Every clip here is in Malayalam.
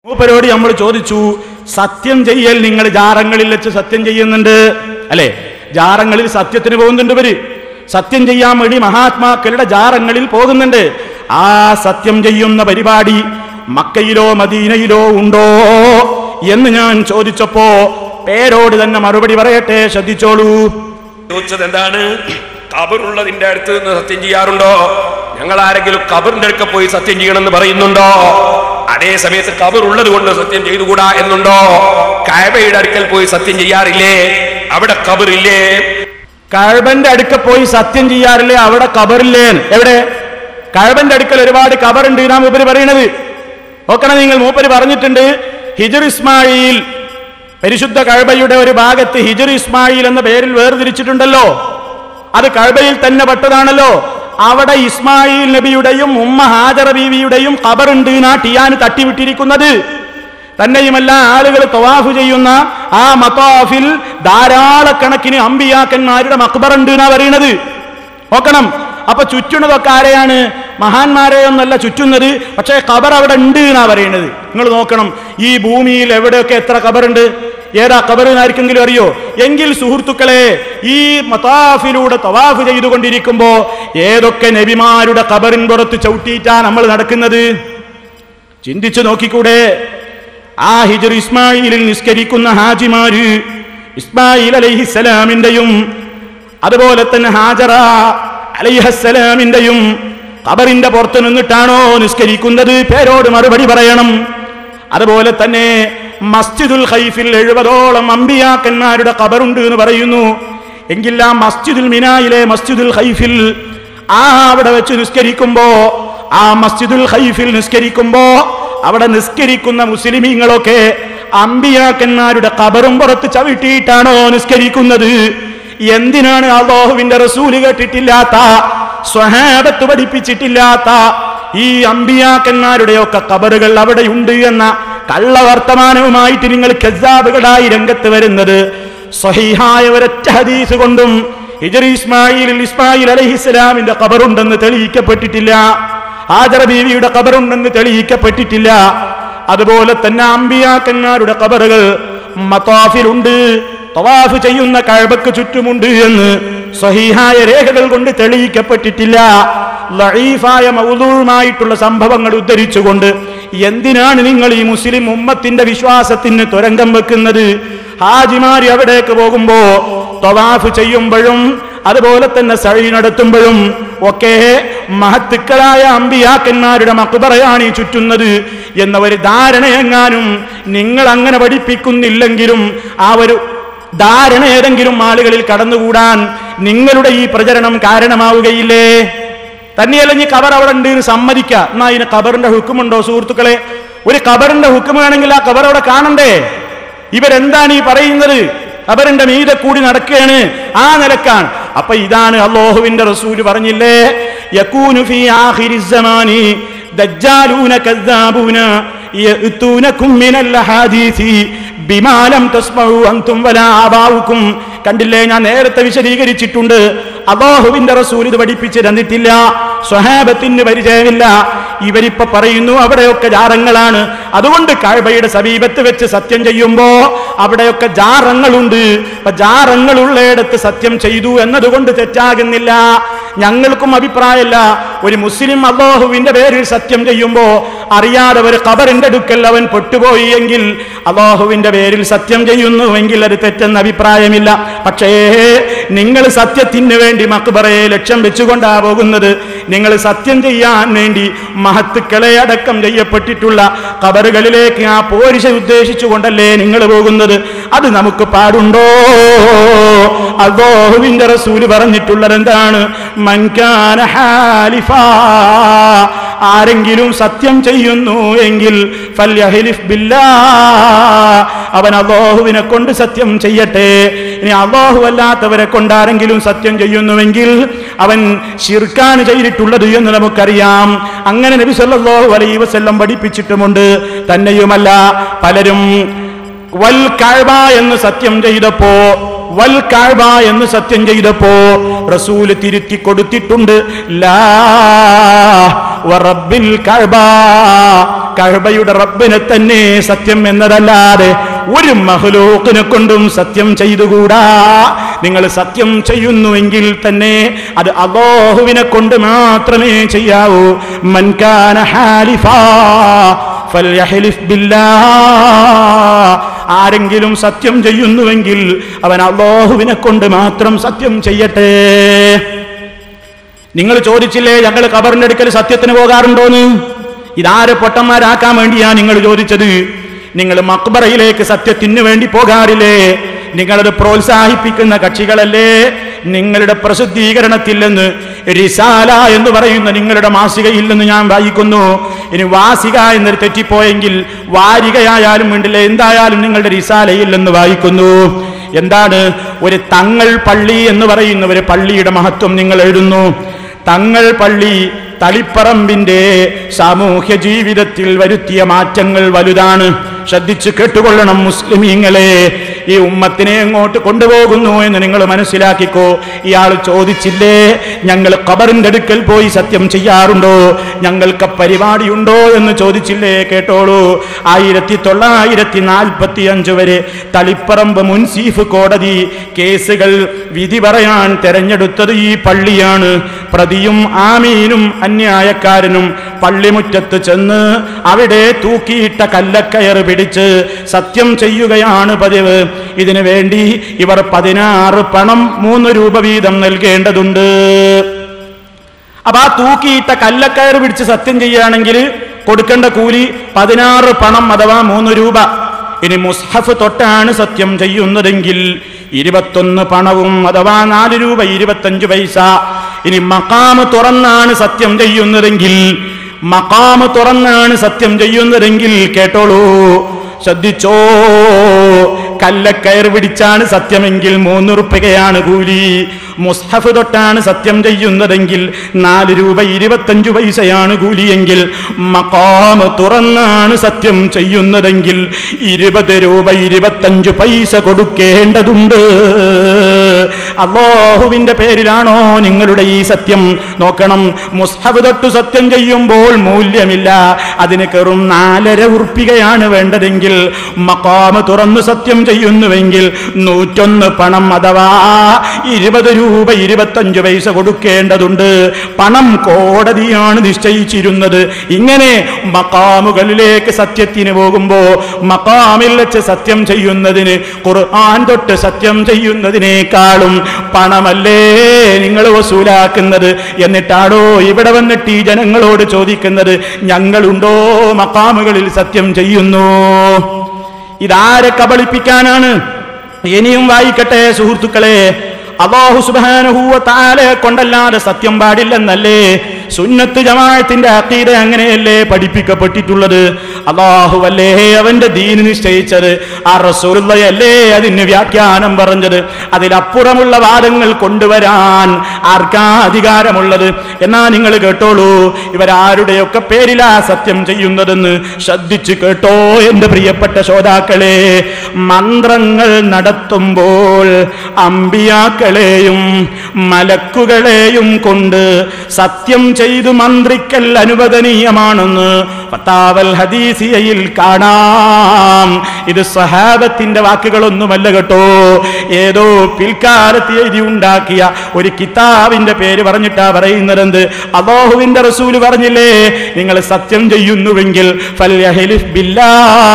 മൂപ്പരോട് നമ്മൾ ചോദിച്ചു സത്യം ചെയ്യൽ നിങ്ങൾ ജാറങ്ങളിൽ വെച്ച് സത്യം ചെയ്യുന്നുണ്ട് അല്ലെ ജാറങ്ങളിൽ സത്യത്തിന് പോകുന്നുണ്ട് ഇവര് സത്യം ചെയ്യാൻ വേണ്ടി മഹാത്മാക്കളുടെ ജാറങ്ങളിൽ പോകുന്നുണ്ട് ആ സത്യം ചെയ്യുന്ന പരിപാടി മക്കയിലോ മദീനയിലോ ഉണ്ടോ എന്ന് ഞാൻ ചോദിച്ചപ്പോ പേരോട് തന്നെ മറുപടി പറയട്ടെ ശ്രദ്ധിച്ചോളൂ ചോദിച്ചത് എന്താണ് കബറുള്ളതിന്റെ അടുത്ത് നിന്ന് സത്യം ചെയ്യാറുണ്ടോ ഞങ്ങൾ ആരെങ്കിലും കബറിന്റെ അടുക്ക പോയി സത്യം ചെയ്യണമെന്ന് പറയുന്നുണ്ടോ അതേ സമയത്ത് കബർ ഉള്ളത് കൊണ്ട് സത്യം ചെയ്തുകൂടാ എന്നുണ്ടോ കായബയുടെ അടുക്കൽ പോയി സത്യം ചെയ്യാറില്ലേ അവിടെ കബറില്ലേ കഴബന്റെ അടുക്ക പോയി സത്യം ചെയ്യാറില്ലേ അവിടെ കബറില്ലേ എവിടെ കഴബന്റെ അടുക്കൽ ഒരുപാട് കബറുണ്ട് നാം മൂപ്പര് പറയണത് നോക്കണം നിങ്ങൾ മൂപ്പര് പറഞ്ഞിട്ടുണ്ട് ഹിജർ ഇസ്മായിൽ പരിശുദ്ധ കഴബയുടെ ഒരു ഭാഗത്ത് ഹിജർ ഇസ്മായിൽ എന്ന പേരിൽ വേർതിരിച്ചിട്ടുണ്ടല്ലോ അത് കഴബയിൽ തന്നെ പെട്ടതാണല്ലോ അവിടെ ഇസ്മായിൽ നബിയുടെയും ഉമ്മ ഹാജറ ബീവിയുടെയും ഖബറുണ്ട് നാ ടിയാന് തട്ടിവിട്ടിരിക്കുന്നത് തന്നെയുമല്ല ആളുകൾ തവാഫ് ചെയ്യുന്ന ആ മത്താഫിൽ ധാരാളക്കണക്കിന് അമ്പിയാക്കന്മാരുടെ മക്ബറുണ്ട് എന്നാ പറയണത് നോക്കണം അപ്പൊ ചുറ്റുന്നതൊക്കെ ആരെയാണ് മഹാന്മാരെയൊന്നല്ല ചുറ്റുന്നത് പക്ഷേ ഖബർ അവിടെ ഉണ്ട് എന്നാ പറയണത് നിങ്ങൾ നോക്കണം ഈ ഭൂമിയിൽ എവിടെയൊക്കെ എത്ര ഖബറുണ്ട് ഏതാ ഖബർ എന്നാർക്കെങ്കിലും അറിയോ എങ്കിൽ സുഹൃത്തുക്കളെ ഈ മതാഫിലൂടെ തവാഫ് ചെയ്തുകൊണ്ടിരിക്കുമ്പോ ഏതൊക്കെ നബിമാരുടെ ഖബറിൻ പുറത്ത് ചവിട്ടിയിട്ടാ നമ്മൾ നടക്കുന്നത് ചിന്തിച്ചു നോക്കിക്കൂടെ ആ ഹിജർ ഇസ്മായിലിൽ നിസ്കരിക്കുന്ന ഹാജിമാര് ഇസ്മായിൽ അലൈഹിസ്സലാമിന്റെയും അതുപോലെ തന്നെ ഹാജറ അലൈഹസ്സലാമിന്റെയും ഖബറിന്റെ പുറത്ത് നിന്നിട്ടാണോ നിസ്കരിക്കുന്നത് പേരോട് മറുപടി പറയണം അതുപോലെ തന്നെ മസ്ജിദുൽ ഖൈഫിൽ എഴുപതോളം അമ്പിയാക്കന്മാരുടെ ഖബറുണ്ട് എന്ന് പറയുന്നു എങ്കിൽ ആ മസ്ജിദുൽ മിനായിലെ മസ്ജിദുൽ ഖൈഫിൽ ആ അവിടെ വെച്ച് നിസ്കരിക്കുമ്പോ ആ മസ്ജിദുൽ ഖൈഫിൽ നിസ്കരിക്കുമ്പോ അവിടെ നിസ്കരിക്കുന്ന മുസ്ലിമീങ്ങളൊക്കെ അമ്പിയാക്കന്മാരുടെ ഖബറും പുറത്ത് ചവിട്ടിയിട്ടാണോ നിസ്കരിക്കുന്നത് എന്തിനാണ് അള്ളാഹുവിന്റെ റസൂല് കേട്ടിട്ടില്ലാത്ത സ്വഹാബത്ത് പഠിപ്പിച്ചിട്ടില്ലാത്ത ഈ അമ്പിയാക്കന്മാരുടെയൊക്കെ കബറുകൾ അവിടെയുണ്ട് എന്ന കള്ളവർത്തമാനവുമായിട്ട് നിങ്ങൾ ഖസാബുകളായി രംഗത്ത് വരുന്നത് സ്വഹീഹായ ഒരൊറ്റ ഹദീസ് കൊണ്ടും ഹിജർ ഇസ്മായിൽ ഇസ്മായിൽ അലഹിസ്സലാമിന്റെ ഖബറുണ്ടെന്ന് തെളിയിക്കപ്പെട്ടിട്ടില്ല ഹാജറ ബീവിയുടെ ഖബറുണ്ടെന്ന് തെളിയിക്കപ്പെട്ടിട്ടില്ല അതുപോലെ തന്നെ അമ്പിയാക്കന്മാരുടെ ഖബറുകൾ മത്താഫിലുണ്ട് തവാഫ് ചെയ്യുന്ന കഴബക്ക് ചുറ്റുമുണ്ട് എന്ന് സ്വഹീഹായ രേഖകൾ കൊണ്ട് തെളിയിക്കപ്പെട്ടിട്ടില്ല ലഈഫായ മൗദൂറുമായിട്ടുള്ള സംഭവങ്ങൾ ഉദ്ധരിച്ചുകൊണ്ട് എന്തിനാണ് നിങ്ങൾ ഈ മുസ്ലിം ഉമ്മത്തിന്റെ വിശ്വാസത്തിന് തുരങ്കം വെക്കുന്നത് ഹാജിമാരി അവിടേക്ക് പോകുമ്പോ തവാഫ് ചെയ്യുമ്പോഴും അതുപോലെ തന്നെ സഴി നടത്തുമ്പോഴും ഒക്കെ മഹത്തുക്കളായ അമ്പിയാക്കന്മാരുടെ മക്ബറയാണ് ഈ ചുറ്റുന്നത് എന്ന ഒരു ധാരണയെങ്ങാനും നിങ്ങൾ അങ്ങനെ പഠിപ്പിക്കുന്നില്ലെങ്കിലും ആ ഒരു ധാരണ ഏതെങ്കിലും ആളുകളിൽ കടന്നുകൂടാൻ നിങ്ങളുടെ ഈ പ്രചരണം കാരണമാവുകയില്ലേ തന്നെയല്ല ഈ കബർ അവിടെ ഉണ്ട് എന്ന് സമ്മതിക്കുക എന്നാ ഇതിന് കബറിന്റെ ഹുക്കുമുണ്ടോ സുഹൃത്തുക്കളെ ഒരു കബറിന്റെ ഹുക്കുമാണെങ്കിൽ ആ കബർ അവിടെ കാണണ്ടേ ഇവരെന്താണ് ഈ പറയുന്നത് കബറിന്റെ മീതെ കൂടി നടക്കുകയാണ് ആ നിലക്കാണ് അപ്പൊ ഇതാണ് അള്ളാഹുവിന്റെ റസൂല് പറഞ്ഞില്ലേ യകൂനു ഫീ ആഖിരി സമാനി ദജ്ജാലൂന കദ്ദാബൂന യഅ്തൂനകും മിനൽ ഹദീസി ബിമാലം തസ്മഉ അൻതും വലാ ആബാവുക്കും കണ്ടില്ലേ ഞാൻ നേരത്തെ വിശദീകരിച്ചിട്ടുണ്ട് അള്ളാഹുവിന്റെ റസൂൽ ഇത് പഠിപ്പിച്ച് തന്നിട്ടില്ല സ്വഹാബത്തിന് പരിചയമില്ല ഇവരിപ്പോ പറയുന്നു അവിടെയൊക്കെ ജാറങ്ങളാണ് അതുകൊണ്ട് കാഴ്ബയുടെ സമീപത്ത് വെച്ച് സത്യം ചെയ്യുമ്പോ അവിടെയൊക്കെ ജാറങ്ങളുണ്ട് അപ്പൊ ജാറങ്ങളുള്ളയിടത്ത് സത്യം ചെയ്തു എന്നതുകൊണ്ട് തെറ്റാകുന്നില്ല ഞങ്ങൾക്കും അഭിപ്രായമല്ല ഒരു മുസ്ലിം അള്ളാഹുവിന്റെ പേരിൽ സത്യം ചെയ്യുമ്പോ അറിയാതെ ഒരു ഖബറിന്റെ അടുക്കൽ അവൻ പെട്ടുപോയി എങ്കിൽ അള്ളാഹുവിന്റെ പേരിൽ സത്യം ചെയ്യുന്നുവെങ്കിൽ അത് തെറ്റെന്ന അഭിപ്രായമില്ല പക്ഷേ നിങ്ങൾ സത്യത്തിന് വേണ്ടി മക്ബറയെ ലക്ഷ്യം വെച്ചുകൊണ്ടാ പോകുന്നത് നിങ്ങൾ സത്യം ചെയ്യാൻ വേണ്ടി മഹത്തുക്കളെ അടക്കം ചെയ്യപ്പെട്ടിട്ടുള്ള കബറുകളിലേക്ക് ആ പോരിശ ഉദ്ദേശിച്ചുകൊണ്ടല്ലേ നിങ്ങൾ പോകുന്നത് അത് നമുക്ക് പാടുണ്ടോ അള്ളാഹുവിന്റെ റസൂല് പറഞ്ഞിട്ടുള്ളത് എന്താണ് മൻകാന ഹാലിഫാ ആരെങ്കിലും സത്യം ചെയ്യുന്നു എങ്കിൽ ഫല്യഹ്ലിഫ് ബില്ലാ അവൻ അള്ളാഹുവിനെ കൊണ്ട് സത്യം ചെയ്യട്ടെ ഇനി അള്ളാഹു അല്ലാത്തവരെ കൊണ്ട് ആരെങ്കിലും സത്യം ചെയ്യുന്നുവെങ്കിൽ അവൻ ഷിർക്കാണ് ചെയ്തിട്ടുള്ളത് എന്ന് നമുക്കറിയാം അങ്ങനെ നബി സല്ലല്ലാഹു അലൈഹി വസല്ലം പഠിപ്പിച്ചിട്ടുമുണ്ട് തന്നെയുമല്ല പലരും വൽ കഅബ എന്ന് സത്യം ചെയ്തപ്പോ വൽ കഅബ എന്ന് സത്യം ചെയ്തപ്പോ റസൂല് തിരുത്തി കൊടുത്തിട്ടുണ്ട് ലാ വറബ്ബിൽ കഅബ കഅബയുടെ റബ്ബിനെ തന്നെ സത്യം എന്നതല്ലാതെ ഒരു മഹ്ലൂക്കിനെ കൊണ്ടും സത്യം ചെയ്തുകൂടാ നിങ്ങൾ സത്യം ചെയ്യുന്നുവെങ്കിൽ തന്നെ അത് അള്ളാഹുവിനെ കൊണ്ട് മാത്രമേ ചെയ്യാവൂ മൻകാന ഹാലിഫാ ഫൽയഹ്ലിഫ് ബില്ലാഹ് ആരെങ്കിലും സത്യം ചെയ്യുന്നുവെങ്കിൽ അവൻ അള്ളാഹുവിനെ കൊണ്ട് മാത്രം സത്യം ചെയ്യട്ടെ നിങ്ങൾ ചോദിച്ചില്ലേ ഞങ്ങൾ കബറിന്റെ അടുക്കൽ സത്യത്തിന് പോകാറുണ്ടോന്ന് ഇതാരെ പൊട്ടന്മാരാക്കാൻ വേണ്ടിയാ നിങ്ങൾ ചോദിച്ചത് നിങ്ങൾ മക്ബറയിലേക്ക് സത്യത്തിന് വേണ്ടി പോകാറില്ലേ നിങ്ങളത് പ്രോത്സാഹിപ്പിക്കുന്ന കക്ഷികളല്ലേ നിങ്ങളുടെ പ്രസിദ്ധീകരണത്തിൽ നിന്ന് റിസാല എന്ന് പറയുന്ന നിങ്ങളുടെ മാസികയിൽ നിന്ന് ഞാൻ വായിക്കുന്നു ഇനി വാസിക എന്നൊരു തെറ്റിപ്പോയെങ്കിൽ വാരികയായാലും വേണ്ടില്ല എന്തായാലും നിങ്ങളുടെ റിസാലയിൽ നിന്ന് വായിക്കുന്നു എന്താണ് ഒരു തങ്ങൾ പള്ളി എന്ന് പറയുന്ന ഒരു പള്ളിയുടെ മഹത്വം നിങ്ങൾ എഴുതുന്നു തങ്ങൾ പള്ളി തളിപ്പറമ്പിന്റെ സാമൂഹ്യ ജീവിതത്തിൽ വരുത്തിയ മാറ്റങ്ങൾ വലുതാണ് ശ്രദ്ധിച്ച് കേട്ടുകൊള്ളണം മുസ്ലിമീങ്ങളെ ഈ ഉമ്മത്തിനെ എങ്ങോട്ട് കൊണ്ടുപോകുന്നു എന്ന് നിങ്ങൾ മനസ്സിലാക്കിക്കോ ഇയാൾ ചോദിച്ചില്ലേ ഞങ്ങൾ ഖബറിന്റെ അടുക്കൽ പോയി സത്യം ചെയ്യാറുണ്ടോ ഞങ്ങൾക്ക് പരിപാടിയുണ്ടോ എന്ന് ചോദിച്ചില്ലേ കേട്ടോളൂ ആയിരത്തി തൊള്ളായിരത്തി നാൽപ്പത്തി അഞ്ച് വരെ തളിപ്പറമ്പ് മുൻസീഫ് കോടതി കേസുകൾ വിധി പറയാൻ തെരഞ്ഞെടുത്തത് ഈ പള്ളിയാണ് പ്രതിയും ആമീനും അന്യായക്കാരനും പള്ളിമുറ്റത്ത് ചെന്ന് അവിടെ തൂക്കിയിട്ട കല്ലക്കയർ പിടിച്ച് സത്യം ചെയ്യുകയാണ് പതിവ് ഇതിനു വേണ്ടി ഇവർ പതിനാറ് പണം മൂന്ന് രൂപ വീതം നൽകേണ്ടതുണ്ട് അപ്പൊ ആ തൂക്കിയിട്ട കല്ലക്കയർ പിടിച്ച് സത്യം ചെയ്യുകയാണെങ്കിൽ കൊടുക്കേണ്ട കൂലി പതിനാറ് പണം അഥവാ മൂന്ന് രൂപ ഇനി മുസ്ഹഫ് തൊട്ടാണ് സത്യം ചെയ്യുന്നതെങ്കിൽ ഇരുപത്തൊന്ന് പണവും അഥവാ നാല് രൂപ ഇരുപത്തഞ്ച് പൈസ ഇനി മക്കാമ് തുറന്നാണ് സത്യം ചെയ്യുന്നതെങ്കിൽ മക്കാമ് തുറന്നാണ് സത്യം ചെയ്യുന്നതെങ്കിൽ കേട്ടോളൂ ശ്രദ്ധിച്ചോ കല്ലക്കയർ പിടിച്ചാണ് സത്യമെങ്കിൽ മൂന്ന് റുപ്യകയാണ് കൂലി മുസ്ഹഫ് തൊട്ടാണ് സത്യം ചെയ്യുന്നതെങ്കിൽ നാല് രൂപ ഇരുപത്തഞ്ചു പൈസയാണ് കൂലിയെങ്കിൽ മക്കാമ് തുറന്നാണ് സത്യം ചെയ്യുന്നതെങ്കിൽ ഇരുപത് രൂപ ഇരുപത്തഞ്ചു പൈസ കൊടുക്കേണ്ടതുണ്ട് അള്ളാഹുവിന്റെ പേരിലാണോ നിങ്ങളുടെ ഈ സത്യം നോക്കണം മുസ്ഹഫ് തൊട്ട് സത്യം ചെയ്യുമ്പോൾ മൂല്യമില്ല അതിന് കയറും നാലര ഉറുപ്പികയാണ് വേണ്ടതെങ്കിൽ മക്കാമ് തുറന്നു സത്യം ചെയ്യുന്നുവെങ്കിൽ നൂറ്റൊന്ന് പണം അഥവാ ഇരുപത് രൂപ ഇരുപത്തഞ്ച് പൈസ കൊടുക്കേണ്ടതുണ്ട് പണം കോടതിയാണ് നിശ്ചയിച്ചിരുന്നത് ഇങ്ങനെ മക്കാമുകളിലേക്ക് സത്യത്തിന് പോകുമ്പോ മക്കാമിൽ വെച്ച് സത്യം ചെയ്യുന്നതിന് ഖുർആൻ തൊട്ട് സത്യം ചെയ്യുന്നതിനേക്കാളും പണമല്ലേ നിങ്ങൾ വസൂലാക്കുന്നത് എന്നിട്ടാണോ ഇവിടെ വന്നിട്ട് ഈ ജനങ്ങളോട് ചോദിക്കുന്നത് ഞങ്ങളുണ്ടോ മക്കാമുകളിൽ സത്യം ചെയ്യുന്നു ഇതാരെ കബളിപ്പിക്കാനാണ് ഇനിയും വായിക്കട്ടെ സുഹൃത്തുക്കളെ അള്ളാഹു സുബാനഹൂവ താലെ കൊണ്ടല്ലാതെ സത്യം പാടില്ലെന്നല്ലേ സുന്നത്ത് ജമാഅത്തിന്റെ അക്കീത അങ്ങനെയല്ലേ പഠിപ്പിക്കപ്പെട്ടിട്ടുള്ളത് അള്ളാഹു അല്ലേ അവന്റെ ദീന് നിശ്ചയിച്ചത് ആ റസൂലുള്ളയല്ലേ അതിന് വ്യാഖ്യാനം പറഞ്ഞത് അതിലപ്പുറമുള്ള വാദങ്ങൾ കൊണ്ടുവരാൻ ആർക്കാ അധികാരമുള്ളത് എന്നാ നിങ്ങൾ കേട്ടോളൂ ഇവരാരുടെയൊക്കെ പേരിലാ സത്യം ചെയ്യുന്നതെന്ന് ശ്രദ്ധിച്ചു കേട്ടോ എന്റെ പ്രിയപ്പെട്ട ശ്രോതാക്കളെ മന്ത്രങ്ങൾ നടത്തുമ്പോൾ അമ്പിയാക്കളെയും മലക്കുകളെയും കൊണ്ട് സത്യം ചെയ്തു മന്ത്രിക്കൽ അനുവദനീയമാണെന്ന് പത്താവൽ ഹദീസിയയിൽ കാണാം ഇത് സഹാബത്തിന്റെ വാക്കുകളൊന്നുമല്ല കേട്ടോ ഏതോ പിൽക്കാലത്ത് എഴുതി ഉണ്ടാക്കിയ ഒരു കിതാബിന്റെ പേര് പറഞ്ഞിട്ടാ പറയുന്നത് എന്ത് അള്ളാഹുവിന്റെ റസൂല് പറഞ്ഞില്ലേ നിങ്ങൾ സത്യം ചെയ്യുന്നുവെങ്കിൽ ഫൽയഹ്ലിഫ് ബില്ലാ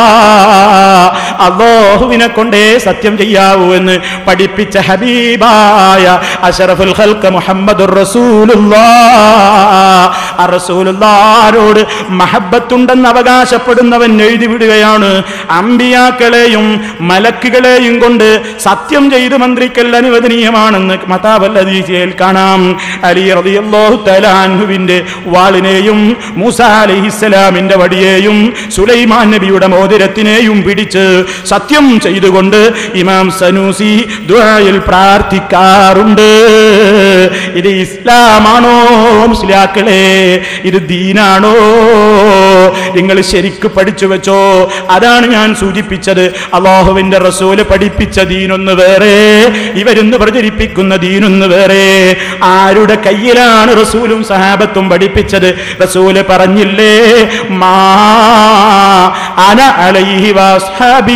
അള്ളാഹുവിനെ കൊണ്ടേ സത്യം ചെയ്യാവൂ എന്ന് പഠിപ്പിച്ച ഹബീബായ അഷറഫുൽ ഖൽക്ക് മുഹമ്മദുർ റസൂലുള്ളാഹ് റസൂലുള്ളാരോട് മഹബത്തുണ്ടെന്ന് അവകാശപ്പെടുന്നവൻ എഴുതി വിടുകയാണ് അമ്പിയാക്കളെയും മലക്കുകളെയും കൊണ്ട് സത്യം ചെയ്ത് മന്ത്രിക്കൽ അനുവദനീയമാണെന്ന് മതാവല്ലദീസിയയിൽ കാണാം അലി റളിയല്ലാഹു തലാൻഹുവിന്റെ വാളിനെയും മൂസ അലൈഹിസ്സലാമിന്റെ വടിയെയും സുലൈമാൻ നബിയുടെ മോതിരത്തിനെയും പിടിച്ച് സത്യം ചെയ്തുകൊണ്ട് ഇമാം സനൂസി ദുആയിൽ പ്രാർത്ഥിക്കാറുണ്ട് ഇത് ഇസ്ലാമാണോ മുസ്ലിയാക്കളെ ഇത് ദീനാണോ നിങ്ങൾ ശരിക്ക് പഠിച്ചു വെച്ചോ അതാണ് ഞാൻ സൂചിപ്പിച്ചത് അള്ളാഹുവിന്റെ റസൂല് പഠിപ്പിച്ച ദീനൊന്ന് വേറെ ഇവരിന്ന് പ്രചരിപ്പിക്കുന്ന ദീനൊന്ന് വേറെ ആരുടെ കയ്യിലാണ് റസൂലും സഹാബത്തും പഠിപ്പിച്ചത് റസൂല് പറഞ്ഞില്ലേ മാ അന അലൈഹി വസ്ഹബീ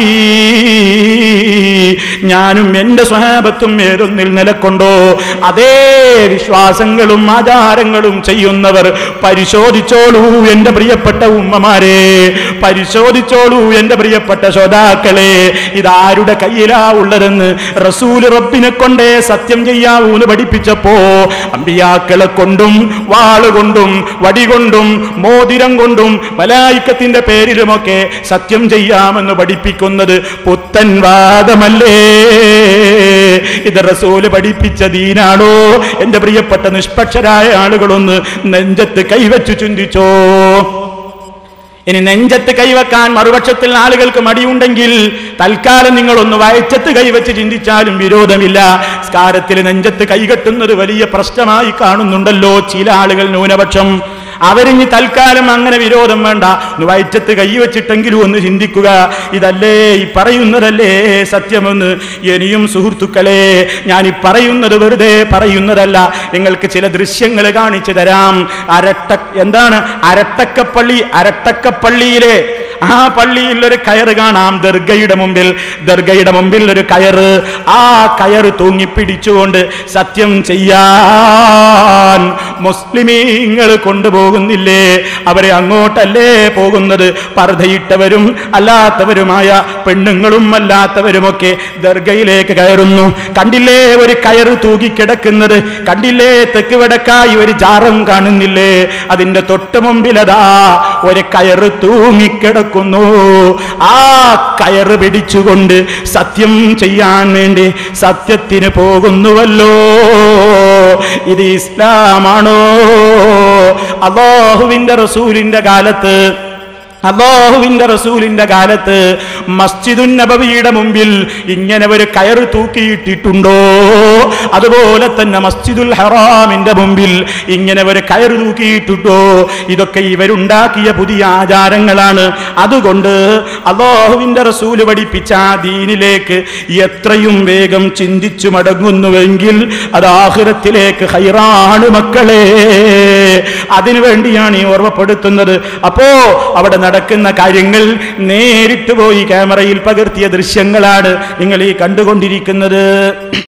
ഞാനും എന്റെ സ്വഹാബത്തും ഏതൊന്നിൽ നിലക്കൊണ്ടോ അതേ വിശ്വാസങ്ങളും ആചാരങ്ങളും ചെയ്യുന്നവർ പരിശോധിച്ചോളൂ എന്റെ പ്രിയപ്പെട്ട ഉമ്മമാരെ പരിശോധിച്ചോളൂ എന്റെ പ്രിയപ്പെട്ട ശ്രോതാക്കളെ ഇതാരുടെ കയ്യിലാ ഉള്ളതെന്ന് റസൂല് റബ്ബിനെ കൊണ്ടേ സത്യം ചെയ്യാവൂന്ന് പഠിപ്പിച്ചപ്പോ അമ്പിയാക്കളെ കൊണ്ടും വാളുകൊണ്ടും വടികൊണ്ടും മോതിരം കൊണ്ടും മലായിക്കത്തിന്റെ പേരിലുമൊക്കെ സത്യം ചെയ്യാമെന്ന് പഠിപ്പിക്കുന്നത് പുത്തൻ വാദമല്ലേ ഇത് റസൂല് പഠിപ്പിച്ച ദീനാണോ എന്റെ പ്രിയപ്പെട്ട നിഷ്പക്ഷരായ ആളുകളൊന്ന് നെഞ്ചത്ത് കൈവച്ചു ചിന്തിച്ചോ ഇനി നെഞ്ചത്ത് കൈവെക്കാൻ മറുപക്ഷത്തിൽ ആളുകൾക്ക് മടിയുണ്ടെങ്കിൽ തൽക്കാലം നിങ്ങൾ ഒന്ന് വയറ്റത്ത് കൈവച്ച് ചിന്തിച്ചാലും വിരോധമില്ല സ്കാരത്തിൽ നെഞ്ചത്ത് കൈകെട്ടുന്നത് വലിയ പ്രശ്നമായി കാണുന്നുണ്ടല്ലോ ചില ആളുകൾ ന്യൂനപക്ഷം അവരിഞ്ഞ് തൽക്കാലം അങ്ങനെ വിരോധം വേണ്ട ഒന്ന് വയറ്റത്ത് കൈവച്ചിട്ടെങ്കിലും ഒന്ന് ചിന്തിക്കുക ഇതല്ലേ ഈ പറയുന്നതല്ലേ സത്യമെന്ന് ഇനിയും സുഹൃത്തുക്കളെ ഞാൻ ഈ പറയുന്നത് വെറുതെ പറയുന്നതല്ല നിങ്ങൾക്ക് ചില ദൃശ്യങ്ങൾ കാണിച്ചു തരാം അരട്ട എന്താണ് അരട്ടക്കപ്പള്ളി അരട്ടക്കപ്പള്ളിയിലെ ആ പള്ളിയിൽ ഒരു കയറ് കാണാം ദർഗയുടെ മുമ്പിൽ ദർഗയുടെ മുമ്പിൽ ഒരു കയറ് ആ കയറ് തൂങ്ങി പിടിച്ചുകൊണ്ട് സത്യം ചെയ്യാൻ മുസ്ലിമീങ്ങൾ കൊണ്ടുപോകുന്നില്ലേ അവരെ അങ്ങോട്ടല്ലേ പോകുന്നത് പർദ്ധയിട്ടവരും അല്ലാത്തവരുമായ പെണ്ണുങ്ങളും അല്ലാത്തവരുമൊക്കെ ദർഗയിലേക്ക് കയറുന്നു കണ്ടില്ലേ ഒരു കയറ് തൂങ്ങിക്കിടക്കുന്നത് കണ്ടില്ലേ തെക്ക് വടക്കായി ഒരു ജാറം കാണുന്നില്ലേ അതിന്റെ തൊട്ട് മുമ്പിലതാ ഒരു കയറ് തൂങ്ങിക്കിടക്കുന്നു ആ കയറ് പിടിച്ചുകൊണ്ട് സത്യം ചെയ്യാൻ വേണ്ടി സത്യത്തിന് പോകുന്നുവല്ലോ ഇത് ഇസ്ലാമാണോ അള്ളാഹുവിന്റെ റസൂലിന്റെ കാലത്ത് അള്ളാഹുവിന്റെ റസൂലിന്റെ കാലത്ത് മസ്ജിദുൻ നബവിയുടെ മുമ്പിൽ ഇങ്ങനെ ഒരു കയറ് തൂക്കിയിട്ടിട്ടുണ്ടോ അതുപോലെ തന്നെ മസ്ജിദുൽ ഹറാമിന്റെ മുമ്പിൽ ഇങ്ങനെ ഒരു കയറ് തൂക്കിയിട്ടുണ്ടോ ഇതൊക്കെ ഇവരുണ്ടാക്കിയ പുതിയ ആചാരങ്ങളാണ് അതുകൊണ്ട് അള്ളാഹുവിന്റെ റസൂല് പഠിപ്പിച്ച ആ ദീനിലേക്ക് എത്രയും വേഗം ചിന്തിച്ചു മടങ്ങുന്നുവെങ്കിൽ അത് ആഹുരത്തിലേക്ക് ഹൈറാണ് മക്കളെ അതിനു വേണ്ടിയാണ് ഈ ഓർമ്മപ്പെടുത്തുന്നത് അപ്പോ അവിടെ നടക്കുന്ന കാര്യങ്ങൾ നേരിട്ട് പോയി ക്യാമറയിൽ പകർത്തിയ ദൃശ്യങ്ങളാണ് നിങ്ങൾ ഈ കണ്ടുകൊണ്ടിരിക്കുന്നത്